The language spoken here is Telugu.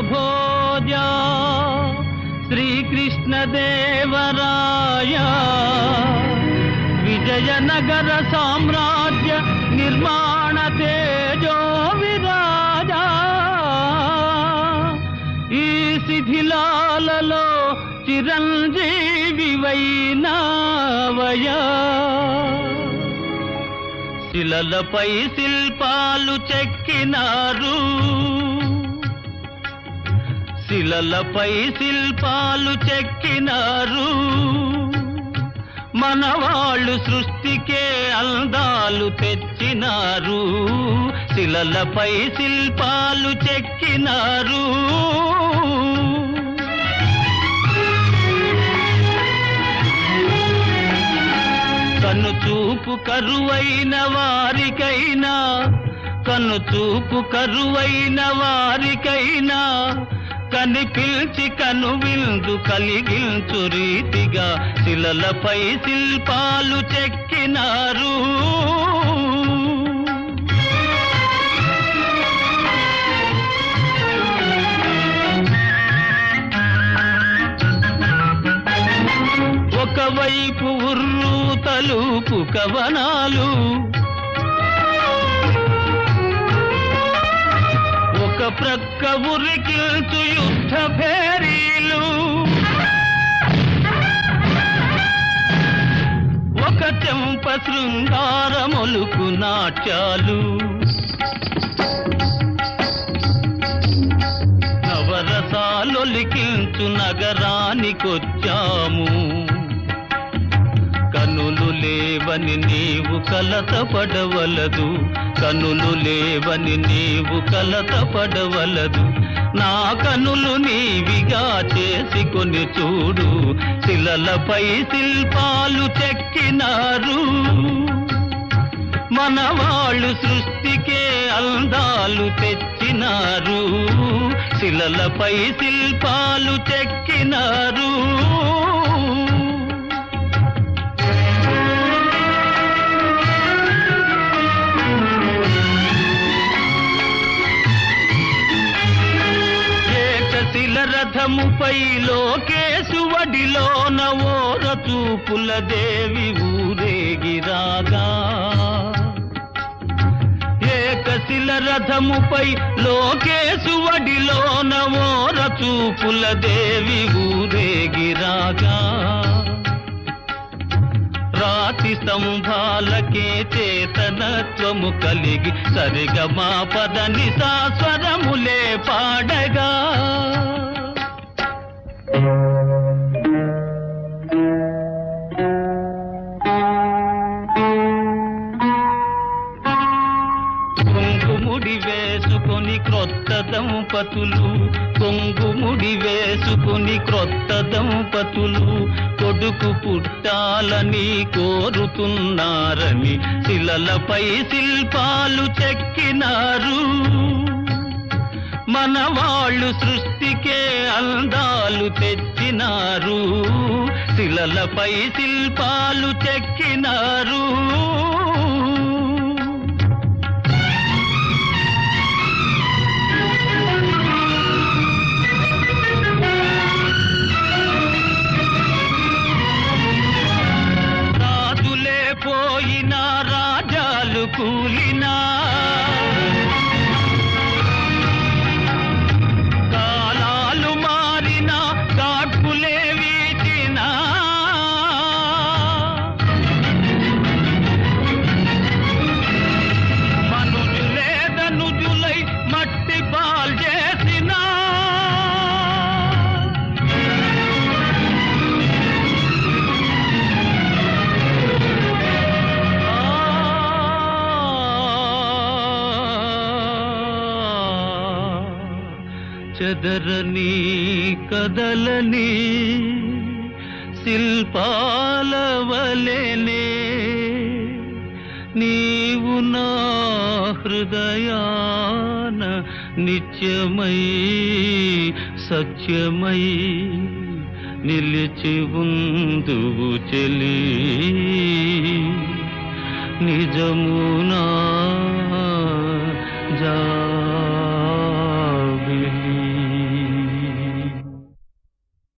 భోజ శ్రీకృష్ణదేవరాయ విజయనగర సామ్రాజ్య నిర్మాణ తేజో విరాజా ఈ శిథిలాలలో చిరంజీవి వైనావయా శిలలపై శిల్పాలు చెక్కినారు శిలలపై శిల్పాలు చెక్కినారు మనవాళ్ళు సృష్టికే అందాలు తెచ్చినారు శిలలపై శిల్పాలు చెక్కినారు కన్ను చూపు కరువైన వారికైనా కన్ను చూపు కరువైన వారికైనా కనిపించి కను విందు కలిగించు రీతిగా శిలలపై శిల్పాలు చెక్కినారు ఒకవైపు ఉర్రు తలుపు కవనాలు ఒక ప్రక్క ఉరికిల్చు యుద్ధ భేరీలు ఒక చెంప శృంగారములుకు నాట్యాలు నవరసాలొలికించు నగరానికొచ్చాము కనులు లేవని నీవు కలత పడవలదు కనులు లేవని నీవు కలత పడవలదు నా కనులు నీవిగా చేసుకొని చూడు శిలలపై శిల్పాలు చెక్కినారు మన వాళ్ళు సృష్టికే అందాలు తెచ్చినారు శిలలపై శిల్పాలు చెక్కినారు ఏకశిల రథముపై లోకేశువడిలో నవోర చూపుల దేవి ఊరేగిరాగా ఏకశిల రథముపై లోకేశువడిలో నవోర చూపుల దేవి ఊరేగిరాగా రాతి స్తంభాలకే చేతనత్వము కలిగి సరిగా మా పదని సాస్వరములే పాడగా కొంగుముడి వేసుకొని క్రొత్త దంపతులు కొంగుముడి వేసుకొని క్రొత్త దంపతులు కొడుకు పుట్టాలని కోరుతున్నారని శిలలపై శిల్పాలు చెక్కినారు మన వాళ్ళు సృష్టికే అందాలు తెచ్చినారు శిలలపై శిల్పాలు చెక్కినారు రాజులే పోయినా రాజాలు కూలినా కాలాలు మారినా కాట్పులే వీచినా మనుజులే ధనుజులై మట్టి పాల్ చేసినా చెదరని కదలని శిల్పాల వలెనే నీవు నా హృదయాన నిత్యమై సత్యమై నిలిచి ఉందువు చెలి నిజమునా